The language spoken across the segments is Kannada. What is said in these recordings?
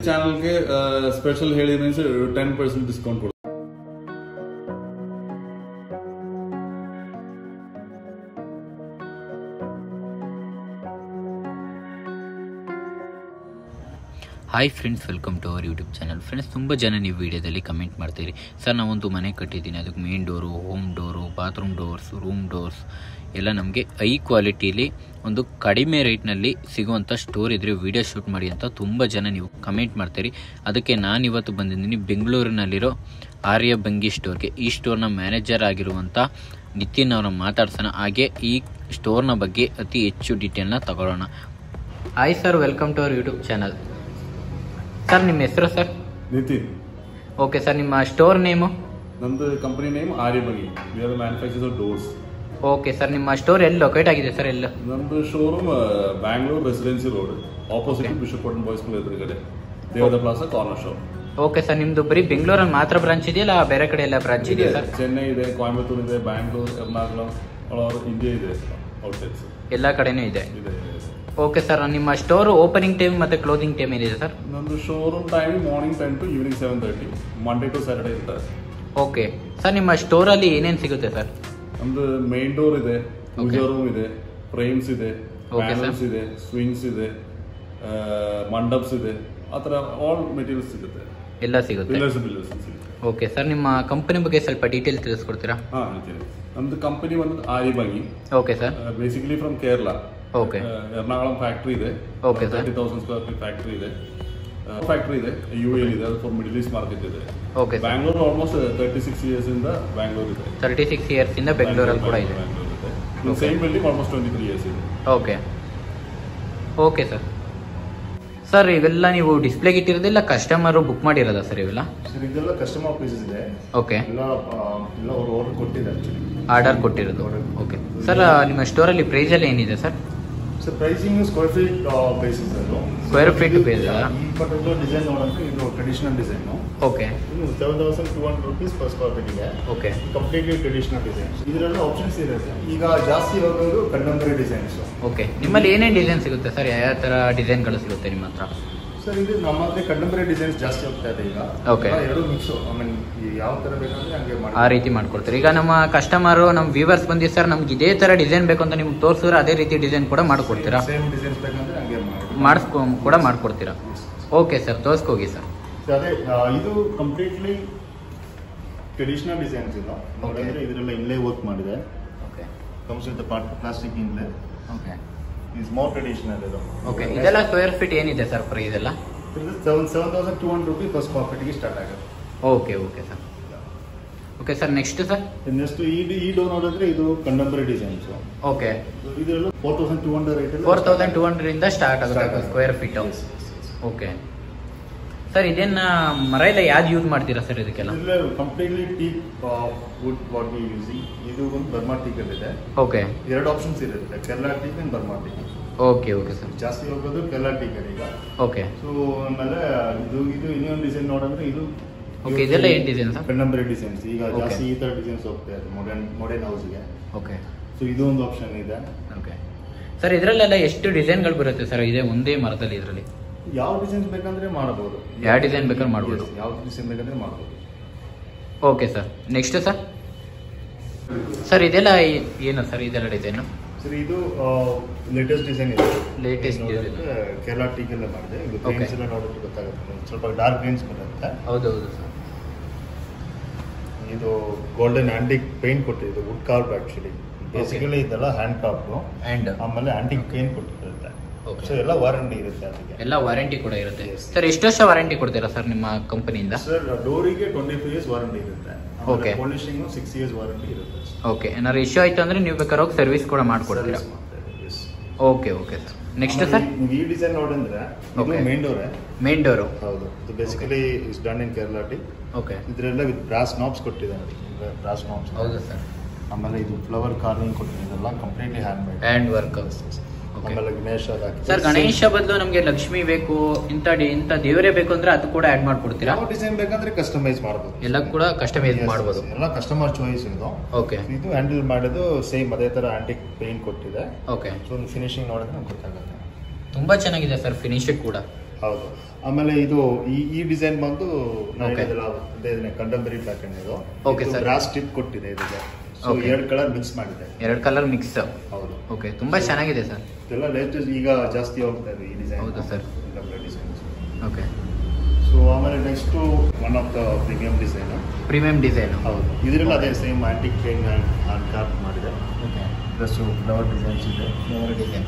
ಚಾನಲ್ಗೆ ಸ್ಪೆಷಲ್ ಹೇಳಿ ಟೆನ್ ಪರ್ಸೆಂಟ್ ಡಿಸ್ಕೌಂಟ್ ಕೊಡ್ತೀವಿ hi friends welcome to our YouTube channel friends ತುಂಬ ಜನ ನೀವು ವಿಡಿಯೋದಲ್ಲಿ ಕಮೆಂಟ್ ಮಾಡ್ತೀರಿ ಸರ್ ನಾವೊಂದು ಮನೆ ಕಟ್ಟಿದ್ದೀನಿ ಅದಕ್ಕೆ main door home door bathroom doors room doors ಎಲ್ಲ ನಮಗೆ ಐ ಕ್ವಾಲಿಟಿಲಿ ಒಂದು ಕಡಿಮೆ ರೇಟ್ನಲ್ಲಿ ಸಿಗುವಂಥ ಸ್ಟೋರ್ ಇದ್ದರೆ ವಿಡಿಯೋ ಶೂಟ್ ಮಾಡಿ ಅಂತ ತುಂಬ ಜನ ನೀವು ಕಮೆಂಟ್ ಮಾಡ್ತೀರಿ ಅದಕ್ಕೆ ನಾನು ಇವತ್ತು ಬಂದಿದ್ದೀನಿ ಬೆಂಗಳೂರಿನಲ್ಲಿರೋ ಆರ್ಯ ಬಂಗಿ ಸ್ಟೋರ್ಗೆ ಈ ಸ್ಟೋರ್ನ ಮ್ಯಾನೇಜರ್ ಆಗಿರುವಂಥ ನಿತಿನ್ ಅವ್ರನ್ನ ಮಾತಾಡ್ಸೋಣ ಹಾಗೆ ಈ ಸ್ಟೋರ್ನ ಬಗ್ಗೆ ಅತಿ ಹೆಚ್ಚು ಡೀಟೇಲ್ನ ತಗೊಳ್ಳೋಣ hi sir welcome to our YouTube channel sir ನಿಮ್ಮ ಹೆಸರು ಸರ್ ನಿತಿನ್ ಓಕೆ ಸರ್ ನಿಮ್ಮ ಸ್ಟೋರ್ ನೇಮು ನಮ್ದು company name Aryabhangi we are manufacturers of doors okay sir ನಿಮ್ಮ ಸ್ಟೋರ್ ಎಲ್ಲಿ ಲೊಕೇಟ್ ಆಗಿದೆ ಸರ್ ಎಲ್ಲ ನಮ್ದು showroom Bangalore residency road opposite Okay. Bishop Cotton boys school ಎದುರುಗಡೆ ದೇವದ plaza corner shop okay sir ನಿಮ್ದು ಬರೀ ಬೆಂಗಳೂರಲ್ಲಿ ಮಾತ್ರ ಬ್ರಾಂಚ್ ಇದೆಯಲ್ಲ ಬೇರೆ ಕಡೆ ಎಲ್ಲ ಬ್ರಾಂಚ್ ಇದೆಯಾ ಸರ್ ಚೆನ್ನೈ ಇದೆ ಕೊಯಂಬತ್ತೂರ್ ಇದೆ ಬ್ಯಾಂಗ್ಳೂರ್ ಎರ್ನಾಕುಲಂ ಆಲ್ ಇಂಡಿಯಾ ಇದೆ ಔಟ್ಸೈಡ್ಸ್ ಎಲ್ಲ ಕಡೆನೂ ಇದೆ ಇದೆ ಓಕೆ ಸರ್ ನಿಮ್ಮ ಸ್ಟೋರ್ ಓಪನಿಂಗ್ ಟೈಮ್ ಮತ್ತು ಕ್ಲೋಸಿಂಗ್ ಟೈಮ್ ಏನಿದೆ ಸರ್ ನಮ್ದು showroom time morning ten to evening seven thirty Monday to Saturday ಇರ್ತಾರೆ ಓಕೆ ಸರ್ ನಿಮ್ಮ ಸ್ಟೋರಲ್ಲಿ ಏನೇನು ಸಿಗುತ್ತೆ ಸರ್ ನಮ್ದು ಮೇನ್ ಡೋರ್ ಇದೆ ಪೂಜಾ ರೂಮ್ ಇದೆ ಫ್ರೇಮ್ಸ್ ಇದೆ Okay, sir. ಪ್ಯಾನಲ್ಸ್ ಇದೆ ಸ್ವಿಂಗ್ಸ್ ಇದೆ ಮಂಡಪ್ಸ್ ಇದೆ ಆ ಥರ ಆಲ್ ಮೆಟೀರಿಯಲ್ಸ್ ಸಿಗುತ್ತೆ ಎಲ್ಲ ಸಿಗುತ್ತೆ ಪಿಲ್ಲರ್ಸ್ ಪಿಲ್ಲರ್ಸ್ ಸಿಗುತ್ತೆ ಓಕೆ ಸರ್ ನಿಮ್ಮ ಕಂಪನಿ ಬಗ್ಗೆ ಸ್ವಲ್ಪ ಡೀಟೇಲ್ ತಿಳಿಸ್ಕೊಡ್ತೀರಾ ಹಾಂ ಹೇಳ್ತೀನಿ ನಮ್ದು ಕಂಪನಿ ಬಂದು Aribangi okay sir basically from Kerala okay Ernakulam factory ಇದೆ Okay, sir. Thirty thousand square feet factory ಇದೆ ಫ್ಯಾಕ್ಟ್ರಿ ಇದೆ ಯು ಎಲ್ ಇದೆ ಅದು ಫಾರ್ ಮಿಡಲ್ ಈಸ್ಟ್ ಮಾರ್ಕೆಟ್ ಇದೆ okay sir Bangalore almost thirty six years ಇಂದ ಬ್ಯಾಂಗ್ಳೂರ್ ಇದೆ ತರ್ಟಿ ಸಿಕ್ಸ್ ಇಯರ್ಸಿಂದ ಬೆಂಗಳೂರಲ್ಲಿ ಕೂಡ ಇದೆ same building almost twenty three years ಇದೆ ಓಕೆ ಓಕೆ ಸರ್ ಸರ್ ಇವೆಲ್ಲ ನೀವು ಡಿಸ್ಪ್ಲೇಗೆ ಇಟ್ಟಿರೋದಿಲ್ಲ ಕಸ್ಟಮರು ಬುಕ್ ಮಾಡಿರೋದಾ ಸರ್ ಇವೆಲ್ಲ ಸರ್ ಇದೆಲ್ಲ ಕಸ್ಟಮರ್ ಪೀಸಸ್ ಇದೆ ಓಕೆ ಎಲ್ಲ ಆ, ಎಲ್ಲ ಅವ್ರು ಆರ್ಡರ್ ಕೊಟ್ಟಿದ್ದಾರೆ ಆಕ್ಚುಲಿ ಆರ್ಡರ್ ಕೊಟ್ಟಿರೋದು ಓಕೆ ಸರ್ ನಿಮ್ಮ ಸ್ಟೋರಲ್ಲಿ ಪ್ರೈಸ್ ಎಲ್ಲ ಏನಿದೆ sir sir pricing square feet basis ಅದು Square feet base ಆ? ಈ ಪರ್ಟಿಕ್ಯುಲರ್ ಡಿಸೈನ್ ನೋಡೋಕೆ ಇದು ಟ್ರೆಡಿಷನಲ್ ಡಿಸೈನ್ ಓಕೆ ಇದು seven thousand two hundred rupees per square ಫೀಟ್ಗೆ ಓಕೆ ಕಂಪ್ಲೀಟ್ಲಿ ಟ್ರೆಡಿಷನಲ್ ಡಿಸೈನ್ ಇದರಲ್ಲಿ ಆಪ್ಷನ್ಸ್ ಇರುತ್ತೆ ಈಗ ಜಾಸ್ತಿ ಹೋಗೋದು ಕಂಟೆಂಪರರಿ ಡಿಸೈನ್ಸ್ ಓಕೆ ನಿಮ್ಮಲ್ಲಿ ಏನೇನು ಡಿಸೈನ್ ಸಿಗುತ್ತೆ ಸರ್ ಯಾವ ಥರ ಡಿಸೈನ್ಗಳು ಸಿಗುತ್ತೆ ನಿಮ್ಮ ಹತ್ರ ಸರ್ ಇದು ನಮ್ಮ ಹತ್ರ ಕಂಟೆಂಪರರಿ ಡಿಸೈನ್ಸ್ ಜಾಸ್ತಿ ಹೋಗ್ತಾ ಇದೆ ಈಗ Okay. ಎಲ್ಲ ಎರಡು ಮಿಕ್ಸ್ ಐ ಮೀನ್ ಯಾವ ತರ ಬೇಕಂದ್ರೆ ಹಂಗೆ ಮಾಡಿ ಆ ರೀತಿ ಮಾಡ್ಕೊಡ್ತೀರಿ ಈಗ ನಮ್ಮ ಕಸ್ಟಮರು ನಮ್ಮ ವ್ಯೂವರ್ಸ್ ಬಂದಿ ಸರ್ ನಮ್ಗೆ ಇದೇ ಥರ ಡಿಸೈನ್ ಬೇಕು ಅಂತ ನಿಮ್ಗೆ ತೋರಿಸಿದ್ರೆ ಅದೇ ರೀತಿ ಡಿಸೈನ್ ಕೂಡ ಮಾಡ್ಕೊಡ್ತೀರಾ ಸೇಮ್ ಡಿಸೈನ್ಸ್ ಬೇಕಂದ್ರೆ ಹಂಗೆ ಮಾಡಿ ಮಾಡಿಸ್ಕೊ ಕೂಡ ಮಾಡ್ಕೊಡ್ತೀರಾ ಓಕೆ ಸರ್ ತೋರಿಸ್ಕೋಗಿ ಸರ್ ಅದೇ ಆ, ಇದು ಕಂಪ್ಲೀಟ್ಲಿ ಟ್ರೆಡಿಷನಲ್ ಡಿಸೈನ್ಸ್ ಇದು ನೋಡಿದ್ರೆ ಇದರೆಲ್ಲ ಇನ್ಲೇ ವರ್ಕ್ ಮಾಡಿದೆ okay comes with part plastic inlay okay is more traditional ಇದು ಓಕೆ ಇದೆಲ್ಲ ಸ್ಕ್ವೇರ್ ಫೀಟ್ ಏನಿದೆ ಸರ್ ಪ್ರೈಸ್ ಎಲ್ಲ seven seven thousand two hundred rupees first ಪ್ರಾಫಿಟ್ಗೆ ಸ್ಟಾರ್ಟ್ ಆಗುತ್ತೆ okay okay sir okay sir next sir next ಈ ಈ ಡೋರ್ ನೋಡಿದ್ರೆ ಇದು ಕಂಟೆಂಪರರಿ ಡಿಸೈನ್ಸ್ ಓಕೆ ಇದರಲ್ಲೂ four thousand two hundred rate four thousand two ಹಂಡ್ರೆಡಿಂದ ಸ್ಟಾರ್ಟ್ ಆಗುತ್ತೆ ಸ್ಕ್ವೇರ್ ಫೀಟ್ ಓಕೆ ಸರ್ ಇದನ್ನ ಮರ ಎಲ್ಲ ಯಾವ್ದು ಯೂಸ್ ಮಾಡ್ತೀರಾ ಸರ್ ಇದಕ್ಕೆಲ್ಲ completely teak wood what we using ಇದು ಒಂದು ಬರ್ಮಾ ಟೀಕ್ ಇದೆ ಓಕೆ ಎರಡು ಆಪ್ಷನ್ಸ್ ಇರುತ್ತೆ Kerala teak and Burma teak okay okay sir ಜಾಸ್ತಿ ಹೋಗೋದು ಕೇರಳ ಟೀಕ್ ಈಗ ಓಕೆ ಸೊ ಆಮೇಲೆ ಇದು ಇದು ಇನ್ನೊಂದು ಡಿಸೈನ್ ನೋಡಿದ್ರೆ ಇದು Okay, ಇದೆಲ್ಲ ಏನ್ design sir? ಕಂಟೆಂಪರರಿ ಡಿಸೈನ್ಸ್ ಈಗ Okay. ಜಾಸ್ತಿ ಈ ತರ ಡಿಸೈನ್ಸ್ ಹೋಗ್ತಾ ಇದೆ ಮಾಡರ್ನ್ ಮಾಡರ್ನ್ ಹೌಸ್ಗೆ ಓಕೆ ಸೊ ಇದು ಒಂದು ಆಪ್ಷನ್ ಇದೆ ಓಕೆ ಸರ್ ಇದರಲ್ಲೆಲ್ಲ ಎಷ್ಟು ಡಿಸೈನ್ಗಳು ಬರುತ್ತೆ ಸರ್ ಇದೇ ಒಂದೇ ಮರದಲ್ಲಿ ಇದರಲ್ಲಿ ಯಾವ ಡಿಸೈನ್ಸ್ ಬೇಕಂದ್ರೆ ಮಾಡಬಹುದು ಯಾವ design ಬೇಕಾದ್ರೂ ಮಾಡ್ಬೋದು. ಯಾವ ಡಿಸೈನ್ ಬೇಕಂದ್ರೆ ಮಾಡಬಹುದು okay sir next sir sir ಇದೆಲ್ಲ ಏ- ಏನು ಸರ್ ಇದೆಲ್ಲ ಡಿಸೈನು ಸರ್ ಇದು ಲೇಟೆಸ್ಟ್ ಡಿಸೈನ್ ಇದೆ Latest ಇದು design. ನೋಡೋಕ್ಕೆ ಕೇರಳ ಟೀಕ್ ಎಲ್ಲ ಮಾಡಿದೆ ಇದು Okay. ಗ್ರೀನ್ಸ್ ಎಲ್ಲ ನೋಡೋಕ್ಕೆ ಗೊತ್ತಾಗುತ್ತೆ ಒಂದು ಸ್ವಲ್ಪ ಡಾರ್ಕ್ ಗ್ರೀನ್ಸ್ ಬರುತ್ತೆ ಹೌದೌದು ಸರ್ ಇದು ಗೋಲ್ಡನ್ ಆಂಟಿಕ್ ಪೇಂಟ್ ಕೊಟ್ಟಿದೆ ವುಡ್ ಕಾರ್ಪ್ ಆಕ್ಚುಲಿ ಬೇಸಿಕಲಿ ಇದೆಲ್ಲ ಹ್ಯಾಂಡ್ ಕಾರ್ಪ್ ಆ್ಯಂಡ್ ಆಮೇಲೆ ಆಂಟಿಕ್ ಪೇಂಟ್ ಕೊಟ್ಟಿರುತ್ತೆ Okay. ಸೊ ಎಲ್ಲ ವಾರಂಟಿ ಇರುತ್ತೆ ಅದಕ್ಕೆ ಎಲ್ಲ ವಾರಂಟಿ ಕೂಡ ಇರುತ್ತೆ ಸರ್ ಎಷ್ಟು ವರ್ಷ ವಾರಂಟಿ ಕೊಡ್ತೀರಾ ಸರ್ ನಿಮ್ಮ ಕಂಪನಿಯಿಂದ ಸರ್ ಡೋರಿಗೆ ಟ್ವೆಂಟಿ ಫೈವ್ ಇಯರ್ಸ್ ವಾರಂಟಿ ಇರುತ್ತೆ Okay. Polishing six years warranty ಇರುತ್ತೆ ಓಕೆ ಏನಾದ್ರು ಇಶ್ಯೂ ಆಯ್ತು ಅಂದ್ರೆ ನೀವು ಬೇಕಾದ್ರೆ ಹೋಗಿ ಸರ್ವಿಸ್ ಕೂಡ ಮಾಡ್ಕೊಡ್ತೀರಾ Service ಮಾಡ್ತಾರೆ, yes. Okay okay sir next sir ಆಮೇಲೆ ನೀವು ಈ ಡಿಸೈನ್ ನೋಡಿದ್ರೆ ಇದು Okay. ಮೇನ್ ಡೋರೆ ಮೇನ್ ಡೋರು ಹೌದು ಇದು basically is done in Kerala teak okay ಇದರೆಲ್ಲ ವಿತ್ ಬ್ರಾಸ್ ನಾಬ್ಸ್ ಕೊಟ್ಟಿದೆ ನೋಡಿ ಬ್ರಾಸ್ ನಾಬ್ಸ್ ಹೌದು ಸರ್ ಆಮೇಲೆ ಇದು ಫ್ಲವರ್ ಕಾರ್ವಿಂಗ್ ಕೊಟ್ಟಿದೆ ಇದೆಲ್ಲ completely hand made hand work okay ಆಮೇಲೆ ಗಣೇಶ ಅದು ಹಾಕಿದೆ. ಸರ್ ಗಣೇಶ ಬದಲು ನಮಗೆ ಲಕ್ಷ್ಮಿ ಬೇಕು ಇಂಥ ಡಿ ಇಂಥ ದೇವರೇ ಬೇಕು ಅಂದ್ರೆ ಅದು ಕೂಡ ಆ್ಯಡ್ ಮಾಡ್ಕೊಡ್ತೀರಾ ಯಾವ ಡಿಸೈನ್ ಬೇಕಂದ್ರೆ ಕಸ್ಟಮೈಸ್ ಮಾಡ್ಬೋದು ಎಲ್ಲ ಕೂಡ ಕಸ್ಟಮೈಸ್ Yes, ಮಾಡ್ಬೋದು yes. ಎಲ್ಲ ಕಸ್ಟಮರ್ ಚಾಯ್ಸ್ ಇದು ಓಕೆ ಇದು ಹ್ಯಾಂಡಲ್ ಮಾಡೋದು ಸೇಮ್ ಅದೇ ತರ ಆಂಟಿಕ್ ಪೇಂಟ್ ಕೊಟ್ಟಿದೆ ಓಕೆ ಸೊ ಒಂದು ಫಿನಿಶಿಂಗ್ ನೋಡಿದ್ರೆ ನಮ್ಗೆ ಗೊತ್ತಾಗುತ್ತೆ ತುಂಬಾ ಚೆನ್ನಾಗಿದೆ ಸರ್ ಫಿನಿಶ್ ಕೂಡ ಹೌದು ಆಮೇಲೆ ಇದು ಈ ಈ ಡಿಸೈನ್ ಬಂದು Okay. ಕಂಟೆಂಪರಿ ಪ್ಯಾಟರ್ನ್ ಇದು Okay, sir. ಬ್ರಾಸ್ ಸ್ಟಿಪ್ ಕೊಟ್ಟಿದೆ ಇದಕ್ಕೆ ಸೊ Okay. ಎರಡು ಕಲರ್ ಮಿಕ್ಸ್ ಮಾಡಿದೆ ಎರಡು ಕಲರ್ ಮಿಕ್ಸ್ ಹೌದು ಓಕೆ ತುಂಬಾ ಚೆನ್ನಾಗಿದೆ ಸರ್ ಇದೆಲ್ಲ ಲೇಟೆಸ್ಟ್ ಈಗ ಜಾಸ್ತಿ ಹೋಗ್ತಾ ಇದೆ ಈ ಡಿಸೈನ್ ಹೌದು, sir. ಡಿಸೈನ್ಸ್ ಓಕೆ ಸೊ ಆಮೇಲೆ next one of the premium design premium design ಹೌದು ಇದರಲ್ಲಿ ಅದೇ same antique paint and carve ಮಾಡಿದೆ ಓಕೆ ಪ್ಲಸ್ ಫ್ಲವರ್ ಡಿಸೈನ್ಸ್ ಇದೆ ಮೂರು ಡಿಸೈನ್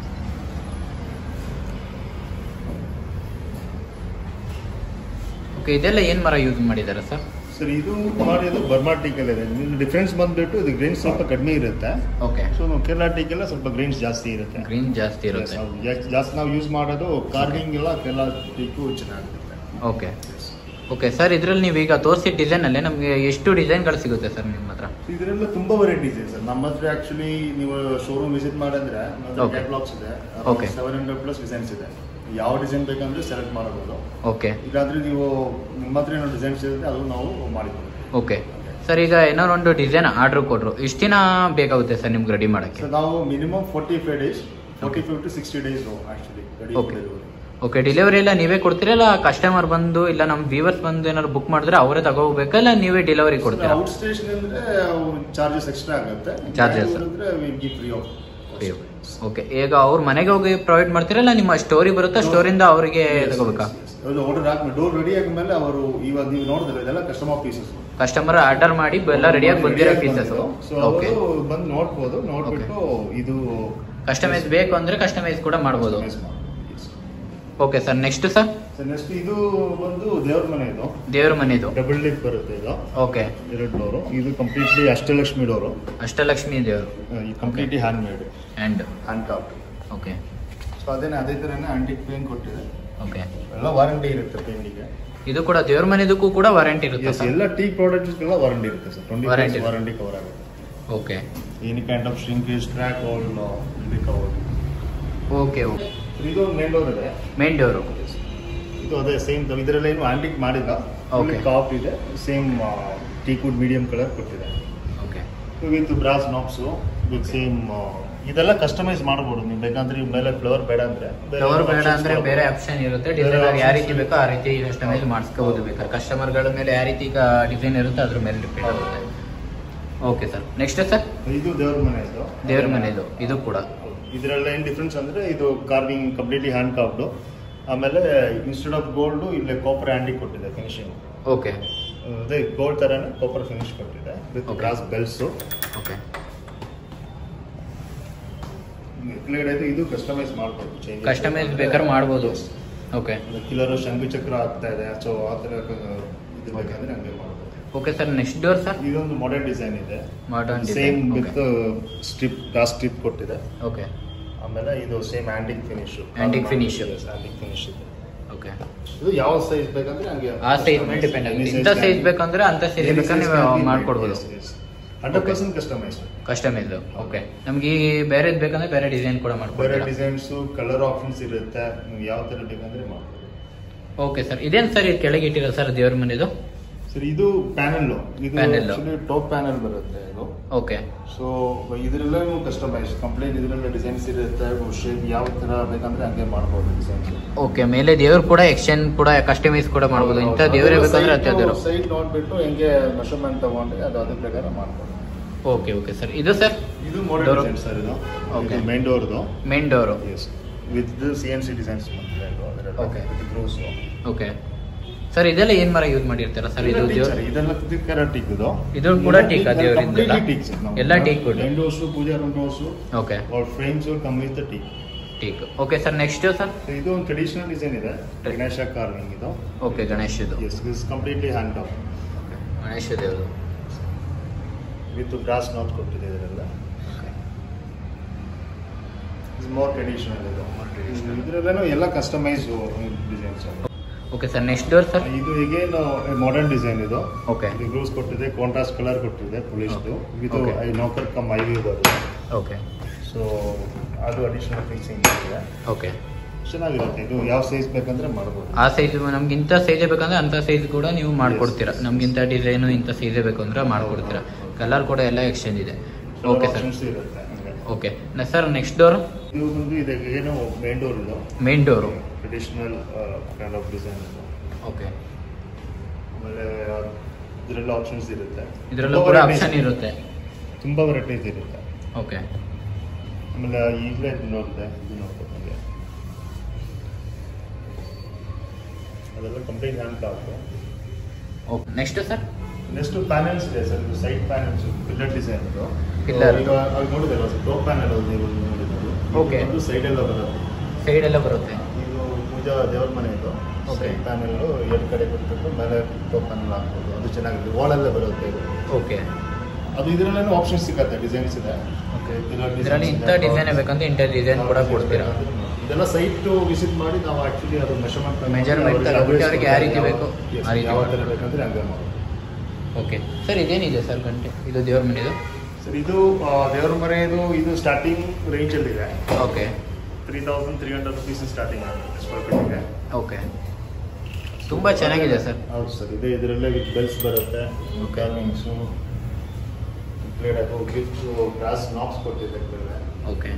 ಓಕೆ ಇದೆಲ್ಲ ಏನು ಮರ ಯೂಸ್ ಮಾಡಿದ್ದಾರೆ ಸರ್ ಸರ್ ಇದು ಮಾಡಿದ್ದು ಬರ್ಮಾ ಟೀಕಲ್ ಇದೆ ಡಿಫ್ರೆನ್ಸ್ ಬಂದ್ಬಿಟ್ಟು ಇದು ಗ್ರೈನ್ಸ್ ಸ್ವಲ್ಪ ಕಡಿಮೆ ಇರುತ್ತೆ ಓಕೆ ಸೊ ಕೇರಳ ಟೀಕೆಲ್ಲ ಸ್ವಲ್ಪ ಗ್ರೈನ್ಸ್ ಜಾಸ್ತಿ ಇರುತ್ತೆ ಗ್ರೀನ್ ಜಾಸ್ತಿ Yes, ಇರುತ್ತೆ ಹೌದು. ಜಾಸ್ತಿ- ಜಾಸ್ತಿ ನಾವು ಯೂಸ್ ಮಾಡೋದು ಕಾರ್ವಿಂಗ್ ಎಲ್ಲ ಕೇರಳ ಟೀಕು ಚೆನ್ನಾಗಿರುತ್ತೆ ಓಕೆ ಓಕೆ ಸರ್ ಇದರಲ್ಲಿ ನೀವು ಈಗ ತೋರಿಸಿದ ಡಿಸೈನಲ್ಲೇ ನಮಗೆ ಎಷ್ಟು ಡಿಸೈನ್ಗಳು ಸಿಗುತ್ತೆ ಸರ್ ನಿಮ್ಮ ಹತ್ರ ಇದರೆಲ್ಲ ತುಂಬಾ ವೆರೈಟೀಸ್ ಇದೆ ಸರ್ ನಮ್ಮ ಹತ್ರ ಆಕ್ಚುಲಿ ನೀವು ಶೋರೂಮ್ ವಿಸಿಟ್ ಮಾಡಿದ್ರೆ Okay. ಕ್ಯಾಟ್ಲಾಗ್ಸ್ ಇದೆ Okay. Seven hundred plus designs ಇದೆ ಯಾವ ಡಿಸೈನ್ ಬೇಕಂದ್ರೆ ಸೆಲೆಕ್ಟ್ ಮಾಡಬಹುದು ಓಕೆ ಇಲ್ಲಾಂದ್ರೆ ನೀವು ನಿಮ್ಮ ಹತ್ರ ಏನೋ ಡಿಸೈನ್ಸ್ ಇರುತ್ತೆ ಅದು ನಾವು ಮಾಡಿಕೊಡ್ತೀವಿ ಓಕೆ ಸರ್ ಈಗ ಏನೋ ಒಂದು ಡಿಸೈನ್ ಆರ್ಡರ್ ಕೊಟ್ಟರು ಎಷ್ಟು ದಿನ ಬೇಕಾಗುತ್ತೆ ಸರ್ ನಿಮ್ಗೆ ರೆಡಿ ಮಾಡೋಕ್ಕೆ ಸೊ ನಾವು minimum forty five days forty five to sixty days actually ready Okay. Okay delivery ಎಲ್ಲ ನೀವೇ ಕೊಡ್ತೀರಾ ಇಲ್ಲ ಕಸ್ಟಮರ್ ಬಂದು ಇಲ್ಲ ನಮ್ಮ ವ್ಯೂವರ್ಸ್ ಬಂದು ಏನಾದ್ರು ಬುಕ್ ಮಾಡಿದ್ರೆ ಅವರೇ ತಗೋಬೇಕಾ ಇಲ್ಲ ನೀವೇ ಡೆಲಿವರಿ ಕೊಡ್ತೀರಾ ಔಟ್ ಸ್ಟೇಷನ್ ಅಂದ್ರೆ ಚಾರ್ಜಸ್ ಎಕ್ಸ್ಟ್ರಾ ಆಗುತ್ತೆ Charges. ಅಂದ್ರೆ will give free of okay ಈಗ ಅವ್ರ ಮನೆಗೆ ಹೋಗಿ ಪ್ರೊವೈಡ್ ಮಾಡ್ತೀರಾ ಇಲ್ಲ ನಿಮ್ಮ ಸ್ಟೋರಿ ಬರುತ್ತಾ ಸ್ಟೋರಿಂದ ಅವರಿಗೆ ತಗೋಬೇಕಾ ಆರ್ಡರ್ ಹಾಕಿ ಡೋರ್ ರೆಡಿ ಆದ್ಮೇಲೆ ಅವರು ಇವಾಗ ನೀವು ನೋಡಿದ್ರೆ ಇದೆಲ್ಲ ಕಸ್ಟಮರ್ ಪೀಸಸ್ ಕಸ್ಟಮರ್ ಆರ್ಡರ್ ಮಾಡಿ ಎಲ್ಲ ರೆಡಿಯಾಗಿ ಬಂದಿರೋ ಪೀಸಸ್ ಸೊ ಓಕೆ ಅವರು ಬಂದು ನೋಡ್ಬೋದು ನೋಡ್ಬಿಟ್ಟು ಇದು ಕಸ್ಟಮೈಸ್ ಬೇಕು ಅಂದ್ರೆ ಕಸ್ಟಮೈಸ್ ಕೂಡ ಮಾಡ್ಬೋದು customize ಮಾಡ್ಬೋದು. Yes. Okay sir next sir So next ಇದು ಬಂದು ದೇವ್ರ ಮನೆ ಇದು ದೇವ್ರ ಮನೆದು ಡಬಲ್ ಲಿಪ್ ಬರುತ್ತೆ ಇದು ಓಕೆ ಎರಡು ಡೋರು ಇದು ಕಂಪ್ಲೀಟ್ಲಿ ಅಷ್ಟಲಕ್ಷ್ಮಿ ಡೋರು ಅಷ್ಟಲಕ್ಷ್ಮಿ ದೇವರು ಈ completely hand made and hand craft okay so ಅದೇನೆ ಅದೇ ಥರನೇ ಆಂಟಿಕ್ ಪೇನ್ ಕೊಟ್ಟಿದೆ ಓಕೆ ಎಲ್ಲ ವಾರಂಟಿ ಇರುತ್ತೆ ಪೇಂಟಿಗೆ ಇದು ಕೂಡ ದೇವ್ರ ಮನೆದಕ್ಕೂ ಕೂಡ ವಾರಂಟಿ ಇರುತ್ತೆ ಎಸ್ ಸರ್ ಎಲ್ಲ ಟೀ ಪ್ರಾಡಕ್ಟ್ಸ್ಗೆಲ್ಲ ವಾರಂಟಿ ಇರುತ್ತೆ sir twenty Warranty. Warranty cover ಆಗುತ್ತೆ okay any kind of shrinkage crack all ಇಲ್ಲಿ ಕವರ್ ಓಕೆ ಓಕೆ ಇದು ಮೇನ್ ಡೋರ್ ಇದೆ ಮೇನ್ ಡೋರು ಇದು ಅದೇ ಸೇಮ್ ಇದರಲ್ಲಿ ಏನು ಆಂಟಿಕ್ ಮಾಡಿಲ್ಲ Okay. ಕಾಪ್ ಇದೆ ಸೇಮ್ ಟೀಕುಡ್ ಮೀಡಿಯಂ ಕಲರ್ ಕೊಟ್ಟಿದೆ okay with brass knobs with same ಇದೆಲ್ಲ ಕಸ್ಟಮೈಸ್ ಮಾಡ್ಬೋದು ನೀವು ಬೇಕಂದ್ರೆ ಇವ್ ಮೇಲೆ ಫ್ಲವರ್ ಬೇಡ ಅಂದ್ರೆ ಫ್ಲವರ್ ಬೇಡ ಅಂದ್ರೆ ಬೇರೆ ಆಪ್ಷನ್ ಇರುತ್ತೆ ಡಿಸೈನರ್ ಯಾವ options ರೀತಿ ಬೇಕೋ ಆ ರೀತಿ ಕಸ್ಟಮೈಸ್ ಮಾಡಿಸ್ಕೋಬಹುದು ಬೇಕಾದ್ರೆ ಕಸ್ಟಮರ್ಗಳ ಮೇಲೆ ಯಾವ ರೀತಿ ಈಗ ಡಿಸೈನ್ ಇರುತ್ತೆ ಅದ್ರ ಮೇಲೆ ಡಿಪೆಂಡ್ ಆಗುತ್ತೆ ಓಕೆ ಸರ್ ನೆಕ್ಸ್ಟ್ ಸರ್ ಇದು ದೇವ್ರ ಮನೆ ಇದು ದೇವ್ರ ಮನೆದು ಇದು ಕೂಡ ಇದರಲ್ಲಿ ಏನು ಡಿಫ್ರೆನ್ಸ್ ಅಂದ್ರೆ ಇದು ಕಾರ್ವಿಂಗ್ ಕಂಪ್ಲೀಟ್ಲಿ ಹ್ಯಾಂಡ್ ಕಾಪ್ಡು ಆಮೇಲೆ ಇನ್ಸ್ಟೆಡ್ ಆಫ್ ಗೋಲ್ಡ್ ಇಲ್ಲೇ ಕಾಪರ್ ಹ್ಯಾಂಡಿ ಕೊಟ್ಟಿದೆ ಫಿನಿಶಿಂಗ್ ಓಕೆ ಅದೇ ಗೋಲ್ಡ್ ತರನೇ ಕಾಪರ್ ಫಿನಿಶ್ ಕೊಟ್ಟಿದೆ with Okay. Brass bells okay ಕೆಳಗಡೆ ಇದು- ಇದು ಕಸ್ಟಮೈಸ್ ಮಾಡ್ಬೋದು ಚೇಂಜ್ ಕಸ್ಟಮೈಸ್ ಬೇಕಾದ್ರೆ ಮಾಡ್ಬೋದು ಓಕೆ ಕಿಲರ್ ಶಂಕು ಚಕ್ರ ಆಗ್ತಾ ಇದೆ ಸೊ ಆ ಥರ ಇದು ಬೇಕಂದ್ರೆ ಹಂಗೆ ಮಾಡ್ಬೋದು okay sir next door sir ಇದೊಂದು ಮಾಡರ್ನ್ ಡಿಸೈನ್ ಇದೆ modern same design with strip brass strip ಕೊಟ್ಟಿದೆ ಓಕೆ ಆಮೇಲೆ ಇದು same antique finish Antique finish. Antique finish ಇದೆ ಓಕೆ ಇದು ಯಾವ ಸೈಜ್ ಬೇಕಂದ್ರೆ ಹಂಗೆ ಆ ಸೈಜ್ ಮೇಲೆ ಡಿಪೆಂಡ್ ಆಗುತ್ತೆ ಇಂಥ ಸೈಜ್ ಬೇಕಂದ್ರೆ ಅಂಥ ಸೈಜ್ ಬೇಕಾದ್ರೆ ನೀವು ಮಾಡ್ಕೊಡ್ಬೋದು hundred percent customize customize okay ನಮ್ಗೆ ಈ ಬೇರೆದು ಬೇಕಂದ್ರೆ ಬೇರೆ ಡಿಸೈನ್ ಕೂಡ ಬೇರೆ ಮಾಡ್ಕೊಡ್ತೀರಾ ಡಿಸೈನ್ಸ್ ಕಲರ್ ಆಪ್ಷನ್ಸ್ ಇರುತ್ತೆ ನೀವು ಯಾವ ತರ ಬೇಕಂದ್ರೆ ಮಾಡ್ಬೋದು ಓಕೆ ಸರ್ ಇದೇನು ಸರ್ ಇದು ಕೆಳಗೆ ಇಟ್ಟಿರೋ ಸರ್ ದೇವ್ರ ಮನೆದು ಸರ್ ಇದು ಪ್ಯಾನೆಲ್ ಇದು Panel. ಆಕ್ಚುಲಿ ಟಾಪ್ ಪ್ಯಾನೆಲ್ ಬರುತ್ತೆ ಇದು ಓಕೆ ಸೊ ಇದರೆಲ್ಲ ಕಸ್ಟಮೈಸ್ ಕಂಪ್ಲೀಟ್ ಇದರೆಲ್ಲ ಡಿಸೈನ್ಸ್ ಇರುತ್ತೆ ಶೇಪ್ ಯಾವ ತರ ಬೇಕಂದ್ರೆ ಹಂಗೆ ಮಾಡ್ಬೋದು ಡಿಸೈನ್ಸ್ ಓಕೆ ಮೇಲೆ ದೇವ್ರು ಕೂಡ ಎಕ್ಸ್ಚೇಂಜ್ ಕೂಡ ಕಸ್ಟಮೈಸ್ ಕೂಡ ಮಾಡ್ಬೋದು ಇಂಥ ದೇವರೇ ಬೇಕಂದ್ರೆ ಅಂತ ದೇವರು ಸೈಡ್ ನೋಡ್ಬಿಟ್ಟು ಹೆಂಗೆ ಮೆಷರ್ಮೆಂಟ್ ತಗೊಂಡು ಅದು ಅದ್ರ ಪ್ರಕಾರ ಮಾಡ್ಬೋದು ಓಕೆ ಓಕೆ ಸರ್ ಇದು ಸರ್ ಇದು Door. ಮಾಡಲ್ ಡಿಸೈನ್ ಸರ್ ಇದು Okay. ಮೇನ್ ಡೋರ್ದು main door yes with C N C designs Okay. With grooves okay sir ಇದೆಲ್ಲ ಏನು ಮರ ಯೂಸ್ ಮಾಡಿರ್ತೀರಾ ಸರ್ ಇದು ದೇವ್ರು ಇದೆಲ್ಲ ತಿಕ್ಕರ ಟೀಕ್ ಇದು ಇದು ಕೂಡ teak ಆ ದೇವ್ರಿಂದೆಲ್ಲ? ಎಲ್ಲ teak wood? Doors puja room doors okay all frames come with teak teak okay sir next sir ಇದು ಒಂದು ಟ್ರೆಡಿಷನಲ್ ಡಿಸೈನ್ ಇದೆ ಗಣೇಶ ಕಾರ್ವಿಂಗ್ ಇದು ಓಕೆ ಗಣೇಶದು yes this completely hand top Ganesha ದೇವರು ವಿತ್ ಗ್ರಾಸ್ ನಾಟ್ ಕೊಟ್ಟಿದೆ ಇದರೆಲ್ಲ ಇಸ್ ಮೋರ್ ಟ್ರೆಡಿಷನಲ್ ಇದು ಇದರಲ್ಲೇನು ಎಲ್ಲ customize designs okay sir next door sir ಇದು ಈಗೇನು ಮಾಡರ್ನ್ ಡಿಸೈನ್ ಇದು ಓಕೆ ಇದು ಗ್ರೂಸ್ ಕೊಟ್ಟಿದೆ ಕಾಂಟ್ರಾಸ್ಟ್ ಕಲರ್ ಕೊಟ್ಟಿದೆ ಪೊಲೀಸ್ದು ಇದು Okay. Eye knocker cum eye view ಬರುತ್ತೆ ಓಕೆ ಸೊ ಅದು ಅಡಿಷನಲ್ ಫಿಕ್ಸಿಂಗ್ ಇದೆ ಓಕೆ ಚೆನ್ನಾಗಿರುತ್ತೆ ಇದು ಯಾವ ಸೈಜ್ ಬೇಕಂದ್ರೆ ಮಾಡ್ಬೋದು ಆ ಸೈಜ್ ನಮ್ಗೆ ಇಂಥ ಸೈಜೇ ಬೇಕಂದ್ರೆ ಅಂಥ ಸೈಜ್ ಕೂಡ ನೀವು ಮಾಡ್ಕೊಡ್ತೀರಾ ನಮ್ಗೆ ಇಂಥ ಡಿಸೈನು ಇಂಥ ಸೈಜೇ ಬೇಕು ಅಂದ್ರೆ ಮಾಡ್ಕೊಡ್ತೀರಾ ಕಲರ್ ಕೂಡ ಎಲ್ಲ ಎಕ್ಸ್ಚೇಂಜ್ ಇದೆ ಓಕೆ ಸರ್ ಆಪ್ಷನ್ಸ್ ಇರುತ್ತೆ ಹಂಗೆ ಓಕೆ ಸರ್ ನೆಕ್ಸ್ಟ್ ಡೋರ್ ಇದು ಬಂದು ಇದೆ ಏನು ಮೇನ್ ಡೋರ್ ಇದು main door traditional kind of design okay ಆಮೇಲೆ ಇದರೆಲ್ಲ ಆಪ್ಷನ್ಸ್ ಇರುತ್ತೆ ಇದರಲ್ಲೂ ತುಂಬಾ ಕೂಡ varieties- ಆಪ್ಷನ್ ಇರುತ್ತೆ ತುಂಬ ವೆರೈಟೀಸ್ ಇರುತ್ತೆ ಓಕೆ ಆಮೇಲೆ ಈಗಲೇ ಇದು ನೋಡಿದೆ ಇದು ನೋಡ್ಬೇಕು ನನಗೆ ಅದೆಲ್ಲ complete hand craft okay next sir next panels ಇದೆ ಸರ್ ಇದು ಸೈಡ್ ಪ್ಯಾನೆಲ್ಸ್ ಪಿಲ್ಲರ್ ಡಿಸೈನ್ ಇದು Pillar. ಈಗ ಅದು ನೋಡಿದಲ್ಲ ಟೋ ಪ್ಯಾನೆಲ್ ಅದು ನೀವು ನೋಡಿದ್ದು Okay. ಅದು ಸೈಡ್ ಎಲ್ಲ ಬರುತ್ತೆ ಸೈಡ್ ಎಲ್ಲ ಬರುತ್ತೆ ಇದು ಪೂಜಾ ದೇವ್ರ ಮನೆ ಇದು Okay. ಸೈಡ್ ಪ್ಯಾನೆಲ್ ಎರಡು ಕಡೆ ಕೊಟ್ಬಿಟ್ಟು ಮೇಲೆ ಟೋ ಪ್ಯಾನೆಲ್ ಹಾಕ್ಬೋದು ಅದು ಚೆನ್ನಾಗಿದೆ ವಾಲಲ್ಲೇ ಬರುತ್ತೆ ಇದು ಓಕೆ ಅದು ಇದರಲ್ಲೇನು ಆಪ್ಷನ್ಸ್ ಸಿಗುತ್ತೆ ಡಿಸೈನ್ಸ್ ಇದೆ ಓಕೆ Pillar designs ಇದರಲ್ಲಿ ಇಂಥ ಇದೆ. ಡಿಸೈನ್ ಬೇಕಂದ್ರೆ ಇಂಥ ಡಿಸೈನ್ ಕೂಡ ಕೊಡ್ತೀರಾ ಇದೆಲ್ಲ ಸೈಟ್ ವಿಸಿಟ್ ಮಾಡಿ ನಾವು ಆಕ್ಚುಲಿ ಅದು ಮೆಷರ್ಮೆಂಟ್ Measurement ತಗೊಂಡ್ಬಿಟ್ಟು ಅವ್ರಿಗೆ ಯಾವ ರೀತಿ ಬೇಕೋ ಆ ರೀತಿ ಯಾವ ಥರ ಮಾಡ್ಬೋದು. ಬೇಕಂದ್ರೆ ಹಂಗೆ ಮಾಡೋದು ಓಕೆ ಸರ್ ಇದೇನಿದೆ ಸರ್ ಗಂಟೆ ಇದು ದೇವ್ರ ಮನೆದು ಸರ್ ಇದು ಆ, ದೇವ್ರ ಮನೆಯದು ಇದು ಸ್ಟಾರ್ಟಿಂಗ್ ರೇಂಜಲ್ಲಿ ಇದೆ okay three thousand three hundred rupees starting ಆಗುತ್ತೆ ಸ್ಕ್ವೇರ್ ಫೀಟ್ಗೆ ಓಕೆ ತುಂಬ ಚೆನ್ನಾಗಿದೆ ಸರ್ ಹೌದು ಸರ್ ಇದೆ ಇದರಲ್ಲೇ ವಿತ್ ಬೆಲ್ಸ್ ಬರುತ್ತೆ Okay. ಕಾರ್ವಿಂಗ್ಸು ಪ್ಲೇಟ್ ಹಾಕೋ ಗಿಫ್ಟ್ ಗ್ರಾಸ್ ನಾಕ್ಸ್ ಕೊಟ್ಟಿದೆ ಇದರಲ್ಲೇ ಓಕೆ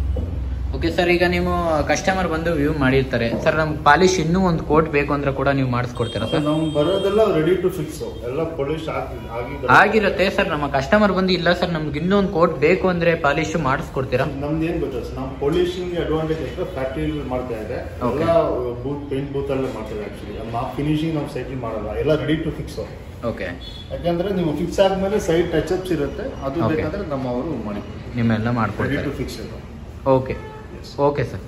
ಓಕೆ ಸರ್ ಈಗ ನೀವು ಕಸ್ಟಮರ್ ಬಂದು ವ್ಯೂ ಮಾಡಿರ್ತಾರೆ ಸರ್ ನಮ್ಗೆ ಪಾಲಿಶ್ ಇನ್ನೂ ಒಂದು ಕೋಟ್ ಬೇಕು ಅಂದ್ರೆ ಕೂಡ ನೀವು ಮಾಡಿಸ್ಕೊಡ್ತೀರಾ ಸರ್ ನಾವು ಬರೋದೆಲ್ಲ ರೆಡಿ ಟು ಫಿಕ್ಸ್ ಎಲ್ಲ ಪೊಲಿಶ್ ಆಗಿ ಆಗಿ ಬರುತ್ತೆ. ಆಗಿರುತ್ತೆ ಸರ್ ನಮ್ಮ ಕಸ್ಟಮರ್ ಬಂದು ಇಲ್ಲ ಸರ್ ನಮ್ಗೆ ಇನ್ನೂ ಒಂದು ಕೋಟ್ ಬೇಕು ಅಂದ್ರೆ ಪಾಲಿಶ್ ಮಾಡಿಸ್ಕೊಡ್ತೀರಾ ನಮ್ದು ಏನ್ ಗೊತ್ತಾ ಸರ್ ನಾವು ಪೊಲಿಶಿಂಗ್ ಅಡ್ವಾಂಟೇಜ್ ಅಂದ್ರೆ ಫ್ಯಾಕ್ಟ್ರಿಯಲ್ಲಿ ಮಾಡ್ತಾ ಇದೆ Okay. ಎಲ್ಲ ಬೂತ್ ಪೇಂಟ್ ಬೂತ್ ಅಲ್ಲೇ ಮಾಡ್ತೇವೆ ಆಕ್ಚುಲಿ ನಮ್ಮ ಫಿನಿಶಿಂಗ್ ನಾವು ಸೈಟಲ್ಲಿ ಮಾಡಲ್ಲ ಎಲ್ಲ ರೆಡಿ ಟು ಫಿಕ್ಸ್ ಓಕೆ ಯಾಕಂದ್ರೆ ನೀವು ಫಿಕ್ಸ್ ಆದ್ಮೇಲೆ ಸೈಡ್ ಟಚ್ ಅಪ್ಸ್ ಇರುತ್ತೆ ಅದು Okay. ಬೇಕಾದ್ರೆ ನಮ್ಮ ಅವರು ಮಾಡಿ ನಿಮ್ಮೆಲ್ಲ ರೆಡಿ ಮಾಡ್ಕೊಡ್ತಾರೆ ಟು ಫಿಕ್ಸ್ ಇದು ಓಕೆ ಓಕೆ ಸರ್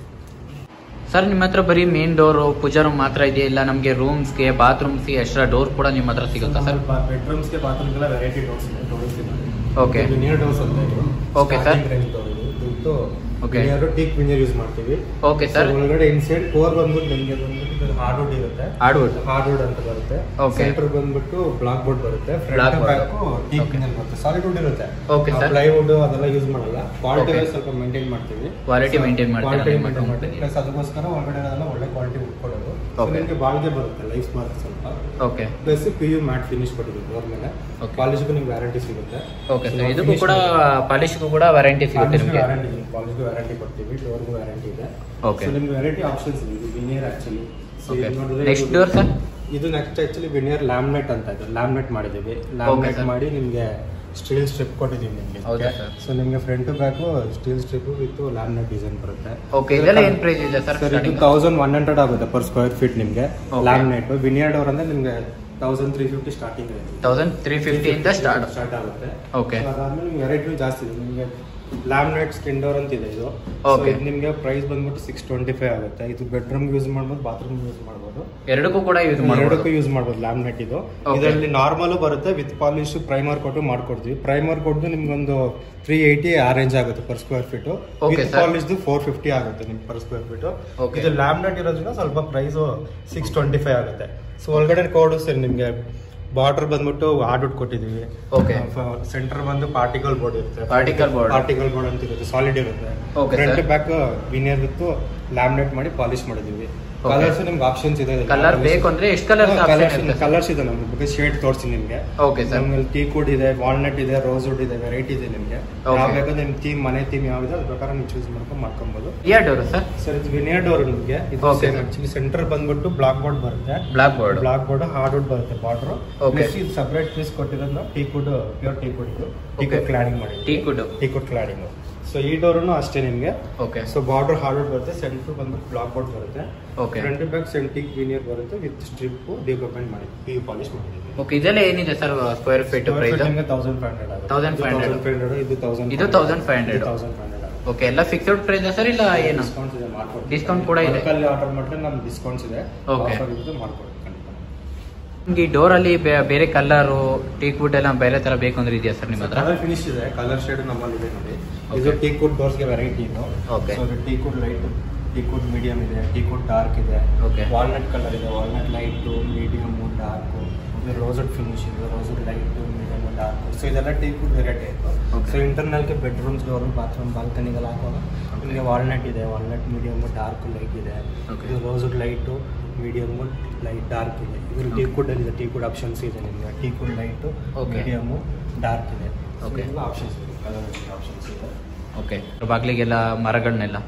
ಸರ್ ನಿಮ್ಮ ಹತ್ರ ಬರೀ ಮೇನ್ ಡೋರು ಪೂಜಾ ರೂಮ್ ಮಾತ್ರ ಇದೆಯಾ ಇಲ್ಲ ನಮಗೆ ರೂಮ್ಸ್ಗೆ ಬಾತ್ರೂಮ್ಸ್ಗೆ ಎಕ್ಸ್ಟ್ರಾ ಡೋರ್ ಕೂಡ ನಿಮ್ಮ ಹತ್ರ ಸಿಗುತ್ತಾ ಸರ್ ಬೆಡ್ರೂಮ್ಸ್ಗೆ ಬಾತ್ರೂಮ್ಗೆಲ್ಲ ವೆರೈಟಿ ಡೋರ್ಸ್ ಇದೆ ಡೋರ್ಸ್ ಇದೆ ಓಕೆ ವಿನಿಯರ್ ಡೋರ್ಸ್ ಅಂತ ಇದು Okay, sir. ರೇಂಜ್ ಡೋರ್ ಇದು ಇದು Okay. Veneer teak veneer use ಮಾಡ್ತೀವಿ ಓಕೆ ಸರ್ So, ಒಳಗಡೆ ಇನ್ಸೈಡ್ ಕೋರ್ ಬಂದ್ಬಿಟ್ಟು ನಿಮಗೆ ಬಂದ್ಬಿಟ್ಟು ಹಾರ್ಡ್ವುಡ್ ಇರುತ್ತೆ Hardwood. ಹಾರ್ಡ್ವುಡ್ ಅಂತ ಬರುತ್ತೆ Okay. ಸೆಂಟರ್ ಬಂದ್ಬಿಟ್ಟು ಬ್ಲಾಕ್ ಬೋರ್ಡ್ ಬರುತ್ತೆ Black front board. Back teak Okay. Veneer ಬರುತ್ತೆ ಸಾಲಿಡ್ ವುಡ್ ಇರುತ್ತೆ Okay, sir. ಪ್ಲೈವುಡ್ ಅದೆಲ್ಲ ಯೂಸ್ ಮಾಡಲ್ಲ ಕ್ವಾಲಿಟಿ Okay. ಸ್ವಲ್ಪ ಮೇಂಟೈನ್ ಮಾಡ್ತೀವಿ Quality maintain ಮಾಡ್ತೀರಾ ಕ್ವಾಲಿಟಿ ನಿಮ್ಮ ಮೇಂಟೈನ್ company? ಮಾಡ್ತೀವಿ ಪ್ಲಸ್ ಅದಕ್ಕೋಸ್ಕರ ಒಳಗಡೆ ಎಲ್ಲ ಒಳ್ಳೆ ಕ್ವಾಲಿಟಿ ವುಡ್ ಕೊಡೋದು Okay. ನಿಮಗೆ ಬಾಳ್ಗೆ ಬರುತ್ತೆ ಲೈಫ್ ಮಾರ್ಕ್ ಸ್ವಲ್ಪ okay plus P U matt finish ಕೊಟ್ಟಿದ್ದೀವಿ ಡೋರ್ ಮೇಲೆ Okay. ಪಾಲಿಶ್ಗೂ ನಿಮ್ಗೆ ವ್ಯಾರಂಟಿ ಸಿಗುತ್ತೆ ಓಕೆ ಸರ್ ಇದಕ್ಕೂ ಕೂಡ ಪಾಲಿಶ್ಗೂ ಕೂಡ ವಾರಂಟಿ ಸಿಗುತ್ತೆ ನಿಮಗೆ ವ್ಯಾರಂಟಿ ಪಾಲಿಶ್ಗೂ ವ್ಯಾರಂಟಿ ಕೊಡ್ತೀವಿ ಡೋರ್ಗೂ ವ್ಯಾರಂಟಿ ಇದೆ Okay. ಸೊ ನಿಮ್ಗೆ ವೆರೈಟಿ ಆಪ್ಷನ್ಸ್ ಇದೆ ಇದು veneer actually Okay. Next door, sir? ಇದು ನೆಕ್ಸ್ಟ್ ಆಕ್ಚುಲಿ ವಿನಿಯರ್ ಲ್ಯಾಮ್ನೆಟ್ ಅಂತ ಇದೆ ಲ್ಯಾಮ್ನೆಟ್ ಮಾಡಿದ್ದೀವಿ Okay, ಲ್ಯಾಮ್ನೆಟ್ sir. ಮಾಡಿ ನಿಮಗೆ ಸ್ಟೀಲ್ ಸ್ಟ್ರಿಪ್ ಕೊಟ್ಟಿದ್ದೀವಿ ನಿಮಗೆ ಹೌದಾ, sir? ಸೊ ನಿಮಗೆ front back steel strip with laminate design ಬರುತ್ತೆ ಓಕೆ ಇದೆಲ್ಲ ಏನು ಪ್ರೈಸ್ ಇದೆ ಸರ್ ಸರ್ ಇದು ತೌಸಂಡ್ ಒನ್ ಹಂಡ್ರೆಡ್ ಆಗುತ್ತೆ ಪರ್ ಸ್ಕ್ವೇರ್ ಫೀಟ್ ನಿಮಗೆ Okay. ಲ್ಯಾಮ್ನೆಟ್ ವಿನಿಯರ್ ಡೋರ್ ಅಂದ್ರೆ ನಿಮಗೆ ತೌಸಂಡ್ ತ್ರೀ ಫಿಫ್ಟಿ ಸ್ಟಾರ್ಟಿಂಗ್ ಇದೆ ತೌಸಂಡ್ ತ್ರೀ ಫಿಫ್ಟಿಯಿಂದ ಸ್ಟಾರ್ಟ್ ಸ್ಟಾರ್ಟ್ ಆಗುತ್ತೆ Okay. So ಅದಾದ್ಮೇಲೆ ನಿಮ್ಗೆ ವೆರೈಟಿ ಜಾಸ್ತಿ ಇದೆ ನಿಮಗೆ ಲ್ಯಾಮಿನೇಟ್ ಸ್ಕಿನ್ ಡೋರ್ ಅಂತ ಇದೆ ಇದು Okay. So ಇದು ನಿಮಗೆ ಪ್ರೈಸ್ ಬಂದ್ಬಿಟ್ಟು ಸಿಕ್ಸ್ ಟ್ವೆಂಟಿ ಫೈವ್ ಆಗುತ್ತೆ ಇದು ಬೆಡ್ರೂಮ್ ಯೂಸ್ ಮಾಡ್ಬೋದು ಬಾತ್ರೂಮ್ ಯೂಸ್ ಮಾಡ್ಬೋದು ಎರಡಕ್ಕೂ ಕೂಡ ಯೂಸ್ ಎರಡಕ್ಕೂ ಮಾಡಬಹುದು ಯೂಸ್ ಮಾಡ್ಬೋದು ಲ್ಯಾಮಿನೇಟ್ ಇದು Okay. ಇದರಲ್ಲಿ ನಾರ್ಮಲ್ ಬರುತ್ತೆ ವಿತ್ ಪಾಲಿಶ್ ಪ್ರೈಮರ್ ಕೊಟ್ಟು ಮಾಡ್ಕೊಡ್ತೀವಿ ಪ್ರೈಮರ್ ಕೊಟ್ಟು ನಿಮ್ಗೊಂದು ತ್ರೀ ಏಯ್ಟಿ ರೇಂಜ್ ಆಗುತ್ತೆ per square feet Okay, with sir. Polish four fifty ಆಗುತ್ತೆ ನಿಮ್ಗೆ ಪರ್ ಸ್ಕ್ವೇರ್ ಫೀಟ್ Okay. ಇದು ಲ್ಯಾಮಿನೇಟ್ ಇರೋದ್ರಿಂದ ಸ್ವಲ್ಪ ಪ್ರೈಸ್ ಸಿಕ್ಸ್ ಟ್ವೆಂಟಿ ಫೈವ್ ಆಗುತ್ತೆ ಸೊ ಒಳಗಡೆ ಕೋಡು ಸರ್ ನಿಮಗೆ ಬಾರ್ಡರ್ ಬಂದ್ಬಿಟ್ಟು ಹಾರ್ಡ್ವುಡ್ ಕೊಟ್ಟಿದ್ದೀವಿ Okay. ಸೆಂಟರ್ ಬಂದು ಪಾರ್ಟಿಕಲ್ ಬೋರ್ಡ್ ಇರುತ್ತೆ Particle board. ಪಾರ್ಟಿಕಲ್ ಬೋರ್ಡ್ ಅಂತ ಇರುತ್ತೆ ಸಾಲಿಡ್ ಇರುತ್ತೆ Okay, front sir. Back veneer with laminate ಮಾಡಿ ಪಾಲಿಶ್ ಮಾಡಿದ್ದೀವಿ Okay. ಕಲರ್ಸ್ ನಿಮ್ಗೆ ಆಪ್ಷನ್ಸ್ ಇದೆ ಕಲರ್ ಬೇಕು ಅಂದ್ರೆ ಎಷ್ಟು ಕಲರ್ ಕಲರ್ಸ್ ಇದೆ ನಮ್ಗೆ ಬಗ್ಗೆ ಶೇಡ್ ತೋರಿಸಿ ನಿಮ್ಗೆ Okay, sir. ನಮ್ಮಲ್ಲಿ ಟೀ ಕುಡ್ ಇದೆ ವಾಲ್ನಟ್ ಇದೆ ರೋಸ್ ವುಡ್ ಇದೆ ವೆರೈಟಿ ಇದೆ ನಿಮ್ಗೆ Okay. ಯಾವ ಬೇಕಾದ್ರೆ ನಿಮ್ ಥೀಮ್ ಮನೆ ಥೀಮ್ ಯಾವ್ದು ಅದ್ರ ಪ್ರಕಾರ ನೀವು ಚೂಸ್ ಮಾಡ್ಕೊಂಡು ಮಾಡ್ಕೊಬೋದು ಇಯರ್ ಡೋರ್ ಸರ್ ಸರ್ ಇದು ವಿನಿಯರ್ ಡೋರ್ ನಿಮ್ಗೆ ಇದು Okay, sir. ಆಕ್ಚುಲಿ ಸೆಂಟರ್ ಬಂದ್ಬಿಟ್ಟು ಬ್ಲಾಕ್ ಬೋರ್ಡ್ ಬರುತ್ತೆ black board black board hard wood ಬರುತ್ತೆ ಬಾರ್ಡರ್ Okay. ಇದು ಸಪರೇಟ್ ಪೀಸ್ ಕೊಟ್ಟಿರೋದು teak wood pure teak wood ಇದು ಟೀ Okay. ಕುಡ್ ಕ್ಲಾಡಿಂಗ್ ಮಾಡಿ teak wood teak wood cladding so ಈ ಡೋರ್ನು ಅಷ್ಟೇ ನಿಮ್ಗೆ okay so border hard wood ಬರುತ್ತೆ ಸೆಂಟರ್ ಬಂದ್ಬಿಟ್ಟು ಬ್ಲಾಕ್ ಬೋರ್ಡ್ ಬರುತ್ತೆ Okay. ಫ್ರಂಟ್ ಬ್ಯಾಕ್ ಸೆಂಟಿಕ್ ವಿನಿಯರ್ ಬರುತ್ತೆ ವಿತ್ ಸ್ಟ್ರಿಪ್ ಡಿವಲಪ್ಮೆಂಟ್ ಮಾಡಿ ಪಿ ಯು ಪಾಲಿಶ್ ಮಾಡಿದ್ದೀವಿ ಓಕೆ ಇದೆಲ್ಲ ಏನಿದೆ sir square feet price thousand five hundred 1500. Five hundred ಇದು ತೌಸಂಡ್ ಇದು 1500. ತೌಸಂಡ್ ಫೈವ್ ಹಂಡ್ರೆಡ್ ಓಕೆ ಎಲ್ಲ ಫಿಕ್ಸ್ಡ್ ಪ್ರೈಸ್ ಸರ್ ಇಲ್ಲ ಏನು ಡಿಸ್ಕೌಂಟ್ಸ್ ಇದೆ ಮಾಡ್ಕೊಡ್ತೀವಿ Discount ಕೂಡ ಇದೆ. ಅಲ್ಲಿ ಆರ್ಡರ್ ಮಾಡಿದ್ರೆ ನಮ್ಗೆ ಡಿಸ್ಕೌಂಟ್ಸ್ ಇದೆ Okay. ಆಫರ್ ಇದ್ದು ಮಾಡ್ಕೊಡ್ತೀವಿ ಖಂಡಿತ. ನಿಮ್ಗೆ ಈ ಡೋರ್ ಅಲ್ಲಿ ಬೇ- ಬೇರೆ ಕಲರು ಟೀಕ್ ವುಡ್ ಎಲ್ಲ ಬೇರೆ ತರ ಬೇಕು ಅಂದ್ರೆ ಇದೆಯಾ ಸರ್ ನಿಮ್ಮ ಹತ್ರ ಕಲರ್ ಫಿನಿಶ್ ಇದೆ ಕಲರ್ ಶೇಡ್ ನಮ್ಮಲ್ಲಿ ಇದೆ ನೋಡಿ Okay. ಇದು ಟೀ ಕುಡ್ ಡೋರ್ಸ್ಗೆ ವೆರೈಟಿ ಇದು Okay. ಸೊ teakwood light teakwood medium ಇದೆ ಟೀ ಕುಡ್ ಡಾರ್ಕ್ ಇದೆ Okay. ವಾಲ್ನಟ್ ಕಲರ್ ಇದೆ ವಾಲ್ನಟ್ ಲೈಟು ಮೀಡಿಯಮ್ ಡಾರ್ಕು ಇದು ರೋಸಡ್ ಫಿನಿಶ್ ಇದೆ rosewood light medium dark so ಇದೆಲ್ಲ ಟೀ ಕುಡ್ ವೆರೈಟಿ ಆಯಿತು Okay. ಸೊ ಇಂಟರ್ನಲ್ಗೆ ಬೆಡ್ರೂಮ್ಸ್ ಡೋರ್ ಬಾತ್ರೂಮ್ ಬಾಲ್ಕನಿಗೆಲ್ಲ ಹಾಕುವಾಗ ನಿಮಗೆ ವಾಲ್ನಟ್ ಇದೆ ವಾಲ್ನಟ್ ಮೀಡಿಯಮ್ ಡಾರ್ಕ್ ಲೈಟ್ ಇದೆ Okay. ಇದು rosewood light medium light dark ಇದೆ ಇದು ಟೀ ಕುಡ್ ಇದೆ ಟೀ ಕುಡ್ ಆಪ್ಷನ್ಸ್ ಇದೆ ನಿಮಗೆ teak wood light Okay. Medium dark ಇದೆ Okay. ಎಲ್ಲ ಆಪ್ಷನ್ಸ್ ಇದೆ ಕಲರ್ ಆಪ್ಷನ್ಸ್ ಇದೆ ಓಕೆ ಬಾಗಿಲಿಗೆಲ್ಲ ಮರಗಳನ್ನೆಲ್ಲ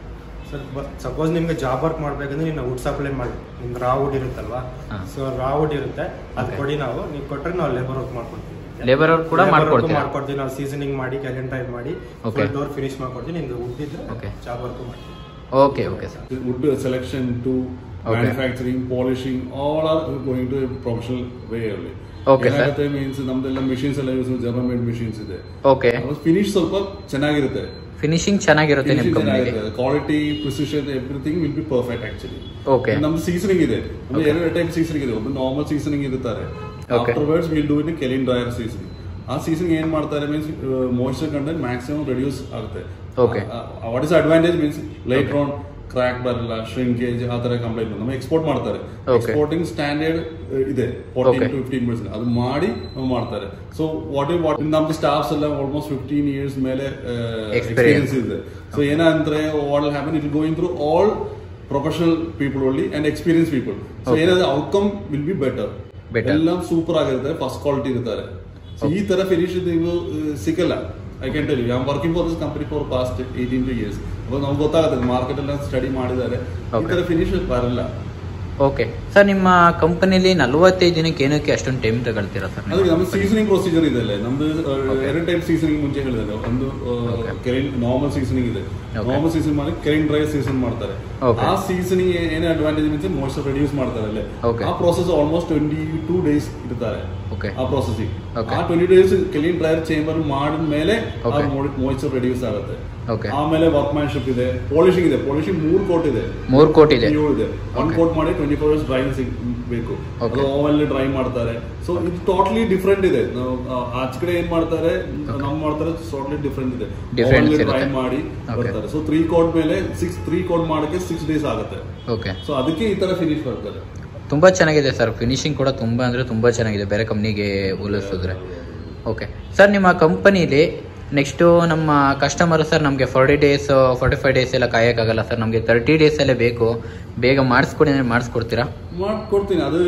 ಸರ್ ಸಪೋಸ್ ನಿಮ್ಗೆ ಜಾಬ್ ವರ್ಕ್ ಮಾಡ್ಬೇಕಂದ್ರೆ ನೀವು ವುಡ್ ಸಪ್ಲೈ ಮಾಡಿ ನಿಮ್ಗೆ ರಾ ವುಡ್ ಇರುತ್ತಲ್ವಾ ಹಾ. ಸೊ ರಾ ವುಡ್ ಇರುತ್ತೆ ಅದು Okay. ಕೊಡಿ ನಾವು ನೀವು ಕೊಟ್ಟರೆ ನಾವು ಲೇಬರ್ ವರ್ಕ್ ಮಾಡ್ಕೊಡ್ತೀವಿ ಲೇಬರ್ ಅವ್ರು ಕೂಡ Labor work ಮಾಡ್ಕೊಡ್ತೀರಾ ಮಾಡ್ಕೊಡ್ತೀವಿ ನಾವು ಸೀಸನಿಂಗ್ ಮಾಡಿ ಕ್ಯಾಲೆಂಡ್ ಡ್ರೈವ್ ಮಾಡಿ Okay. ಡೋರ್ ಫಿನಿಶ್ ಮಾಡ್ಕೊಡ್ತೀವಿ ನಿಮ್ಗೆ ವುಡ್ ಇದ್ರೆ Okay. ಜಾಬ್ ವರ್ಕ್ ಮಾಡ್ತೀವಿ okay okay sir wood selection to Okay. manufacturing, polishing, all are going to a professional way only. Okay, sir. ಏನಾಗುತ್ತೆ ಮೀನ್ಸ್ ನಮ್ದೆಲ್ಲ ಮಿಷಿನ್ಸ್ ಎಲ್ಲ ಯೂಸ್ ಜರ್ಮನ್ ಮೇಡ್ ಮಿಷಿನ್ಸ್ ಇದೆ ಓಕೆ ಫಿನಿಶ್ ಸ್ವಲ್ಪ ಚೆನ್ನಾಗಿರುತ್ತೆ ಫಿನಿಶಿಂಗ್ ಚೆನ್ನಾಗಿರುತ್ತೆ ನಿಮ್ಮ ಕಂಪ್ನಿಗೆ quality precision everything will be perfect actually Okay. ನಮ್ದು ಸೀಸನಿಂಗ್ ಇದೆ ಒಂದು Okay. ಎರಡು ಟೈಪ್ ಸೀಸನಿಂಗ್ ಇದೆ ಒಂದು ನಾರ್ಮಲ್ ಸೀಸನಿಂಗ್ ಇರುತ್ತಾರೆ Okay. Afterwards will do in kiln dryer seasoning ಆ ಸೀಸನ್ ಏನ್ ಮಾಡ್ತಾರೆ means moisture content maximum reduce ಆಗುತ್ತೆ Okay. What is advantage means light on crack ಬರಲ್ಲ ಶ್ರಿಂಕೇಜ್ ಆ ತರ ಕಂಪ್ಲೇಂಟ್ ನಮ್ಮ ಎಕ್ಸ್ಪೋರ್ಟ್ ಮಾಡ್ತಾರೆ Okay. ಎಕ್ಸ್ಪೋರ್ಟಿಂಗ್ ಸ್ಟ್ಯಾಂಡರ್ಡ್ ಇದೆ fourteen Okay. To fifteen percent ಅದು ಮಾಡಿ ನಾವು ಮಾಡ್ತಾರೆ ಸೊ ವಾಟ್ ಇಸ್ ವಾಟ್ ನಮ್ದು ಸ್ಟಾಫ್ಸ್ ಎಲ್ಲ ಆಲ್ಮೋಸ್ಟ್ ಫಿಫ್ಟೀನ್ ಇಯರ್ಸ್ ಮೇಲೆ Experience. ಎಕ್ಸ್ಪೀರಿಯನ್ಸ್ ಇದೆ ಸೊ ಏನಂದ್ರೆ what will happen it going through all professional people only and experience people so Okay. ಏನಾದ್ರೆ outcome will be better Better. ಎಲ್ಲ ಸೂಪರ್ ಆಗಿರುತ್ತೆ ಫಸ್ಟ್ ಕ್ವಾಲಿಟಿ ಇರ್ತಾರೆ ಸೊ ಈ ತರ ಫಿನಿಶ್ ನೀವು ಆ, ಸಿಗಲ್ಲ I can tell you I working for this company for past eighteen to years ಅವಾಗ ನಮ್ಗೆ ಗೊತ್ತಾಗುತ್ತೆ ಮಾರ್ಕೆಟ್ ಎಲ್ಲ ಸ್ಟಡಿ ಮಾಡಿದ್ದಾರೆ ಈ Okay. ತರ ಫಿನಿಶ್ ಬರಲ್ಲ ಓಕೆ ಸರ್ ನಿಮ್ಮ ಕಂಪನಿಲಿ ನಲವತ್ತೈದು ದಿನಕ್ಕೆ ಏನಕ್ಕೆ ಅಷ್ಟೊಂದು ಟೈಮ್ ತಗೊಳ್ತೀರಾ ಸರ್ ಅದೇ ನಮ್ಮ ಸೀಸನಿಂಗ್ ಪ್ರೊಸೀಜರ್ ಇದೆ ಅಲ್ಲೇ ನಮ್ದು ಆ, Okay. ಎರಡು ಟೈಪ್ ಸೀಸನಿಂಗ್ ಮುಂಚೆ ಹೇಳಿದ್ರೆ ಒಂದು Okay. ಕೆರಿನ್ ನಾರ್ಮಲ್ ಸೀಸನಿಂಗ್ ಇದೆ Okay. ನಾರ್ಮಲ್ ಸೀಸನ್ ಮಾಡಿ ಕೆರಿನ್ ಡ್ರೈ ಸೀಸನ್ ಮಾಡ್ತಾರೆ Okay. ಆ ಸೀಸನಿಂಗ್ ಏನೇ ಅಡ್ವಾಂಟೇಜ್ ಮೀನ್ಸ್ ಮಾಯ್ಚರ್ ರೆಡ್ಯೂಸ್ ಮಾಡ್ತಾರೆ ಅಲ್ಲೇ Okay. ಆ process almost twenty two days ಇರ್ತಾರೆ Okay. ಆ ಪ್ರೊಸೆಸಿಂಗ್ Okay. ಆ twenty days kiln dryer chamber ಮಾಡಿದ ಮೇಲೆ Okay. ಮಾಯ್ಚರ್ ರೆಡ್ಯೂಸ್ ಆಗುತ್ತೆ Okay. ಆಮೇಲೆ ವರ್ಕ್ಮ್ಯಾನ್ಶಿಪ್ ಇದೆ ಪಾಲಿಶಿಂಗ್ ಇದೆ ಪಾಲಿಶಿಂಗ್ ಮೂರ್ ಕೋಟ್ ಇದೆ ಮೂರು ಕೋಟಿ ಇದೆ PU ಇದೆ ಒನ್ Okay. ಕೋಟ್ ಮಾಡಿ ಟ್ವೆಂಟಿ ಫೋರ್ ಅವರ್ಸ್ ಡ್ರೈವಿಂಗ್ ಬೇಕು Okay. ಓವನ್ ಡ್ರೈ ಮಾಡ್ತಾರೆ ಸೊ ಇದು ಟೋಟಲಿ ಡಿಫ್ರೆಂಟ್ ಇದೆ ನಾವು ಆ, ಆಚೆ ಕಡೆ ಏನ್ ಮಾಡ್ತಾರೆ ನಮ್ ಮಾಡ್ತಾರೆ ಟೋಟಲಿ ಡಿಫ್ರೆಂಟ್ ಇದೆ Difference ಡ್ರೈ ಇರುತ್ತೆ. ಮಾಡಿ Okay. ಬರ್ತಾರೆ ಸೊ ತ್ರೀ ಕೋಟ್ ಮೇಲೆ ಸಿಕ್ಸ್ ತ್ರೀ ಕೋಟ್ ಮಾಡಕ್ಕೆ ಸಿಕ್ಸ್ ಡೇಸ್ ಆಗುತ್ತೆ ಓಕೆ ಸೊ ಅದಕ್ಕೆ ಈ ತರ ಫಿನಿಶ್ ಬರ್ತಾರೆ ತುಂಬ ಚೆನ್ನಾಗಿದೆ ಸರ್ ಫಿನಿಶಿಂಗ್ ಕೂಡ ತುಂಬ ಅಂದರೆ ತುಂಬ ಚೆನ್ನಾಗಿದೆ ಬೇರೆ ಕಂಪ್ನಿಗೆ ಹೋಲಿಸಿದ್ರೆ ಓಕೆ ಸರ್ ನಿಮ್ಮ ಕಂಪನಿಲಿ ನೆಕ್ಸ್ಟು ನಮ್ಮ ಕಸ್ಟಮರ್ ಸರ್ ನಮಗೆ forty days forty five days ಎಲ್ಲ ಕಾಯೋಕ್ಕಾಗಲ್ಲ ಸರ್ ನಮಗೆ ತರ್ಟಿ ಡೇಸಲ್ಲೇ ಬೇಕು ಬೇಗ ಮಾಡಿಸ್ಕೊಡಿ ಅಂದರೆ ಮಾಡಿಸ್ಕೊಡ್ತೀರಾ ಮಾಡ್ಕೊಡ್ತೀನಿ ಅದು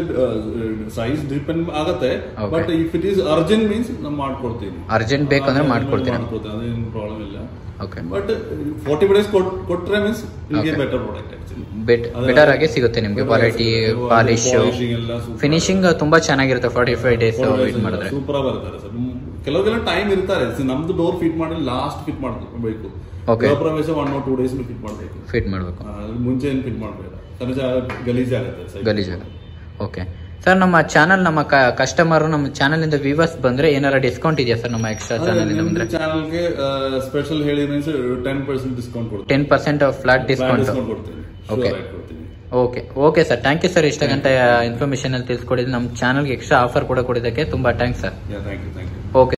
ಸೈಜ್ ಡಿಪೆಂಡ್ ಆಗತ್ತೆ Okay. But if it is urgent means ನಾನು ಮಾಡ್ಕೊಡ್ತೀನಿ Urgent ಬೇಕಂದ್ರೆ ಮಾಡ್ಕೊಡ್ತೀರಾ? ಮಾಡ್ಕೊಡ್ತೀನಿ ಅದೇನು ಪ್ರಾಬ್ಲಮ್ ಇಲ್ಲ ಓಕೆ ಬಟ್ ಫೋರ್ಟಿ ಡೇಸ್ ಕೊಟ್ರೆ means Okay. Better product actually bet better ಆಗಿ ಸಿಗುತ್ತೆ ನಿಮಗೆ ಕ್ವಾಲಿಟಿ ಪಾಲಿಶ್ Polishing ಎಲ್ಲ super. ಫಿನಿಶಿಂಗ್ ತುಂಬ ಚೆನ್ನಾಗಿರುತ್ತೆ ಫಾರ್ಟಿ ಫೈವ್ ಡೇಸ್ ವೇಟ್ ಮಾಡಿದ್ರೆ ಸೂಪರ್ ಆಗಿ ಬರ್ತಾರೆ ಸರ್ ಕೆಲವ್ರಿಗೆಲ್ಲ ಟೈಮ್ ಇರ್ತಾರೆ See, ನಮ್ದು ಡೋರ್ ಫಿಟ್ ಮಾಡಿ ಲಾಸ್ಟ್ ಫಿಟ್ ಮಾಡಬೇಕು Okay. ಗೃಹ ಪ್ರವೇಶ one R two days fit ಮಾಡಬೇಕು ಫಿಟ್ ಮಾಡಬೇಕು ಮುಂಚೆ ಏನು ಫಿಟ್ ಮಾಡಬೇಡ ಕನಜ ಗಲೀಜ್ ಆಗುತ್ತೆ site. ಗಲೀಜಾಗ ಓಕೆ ಸರ್ ನಮ್ಮ ಚಾನಲ್ ನಮ್ಮ ಕಸ್ಟಮರ್ ನಮ್ಮ ಚಾನಲ್ ಇಂದ ವ್ಯೂವರ್ಸ್ ಬಂದ್ರೆ ಏನಾರ ಡಿಸ್ಕೌಂಟ್ ಇದೆಯಾ ಸರ್ ನಮ್ಮ ಎಕ್ಸ್ಟ್ರಾ ಚಾನಲ್ ಇಂದ ಬಂದ್ರೆ ಚಾನಲ್ಗೆ ಸ್ಪೆಷಲ್ ಹೇಳಿ ಮೀನ್ಸ್ ಟೆನ್ ಪರ್ಸೆಂಟ್ ಡಿಸ್ಕೌಂಟ್ ಕೊಡ್ತೀನಿ ten percent flat discount discount ಕೊಡ್ತೀನಿ Okay. Sure ಆಗಿ ಕೊಡ್ತೀನಿ okay okay sir thank you sir ಇಷ್ಟ ಗಂಟೆ ಇನ್ಫಾರ್ಮೇಶನ್ ಅಲ್ಲಿ ತಿಳಿಸ್ಕೊಡಿದ್ದು ನಮ್ಮ ಚಾನಲ್ಗೆ ಎಕ್ಸ್ಟ್ರಾ ಆಫರ್ ಕೂಡ ಕೊಡಿದ್ದಕ್ಕೆ ತುಂಬಾ thanks sir yeah thank you thank you okay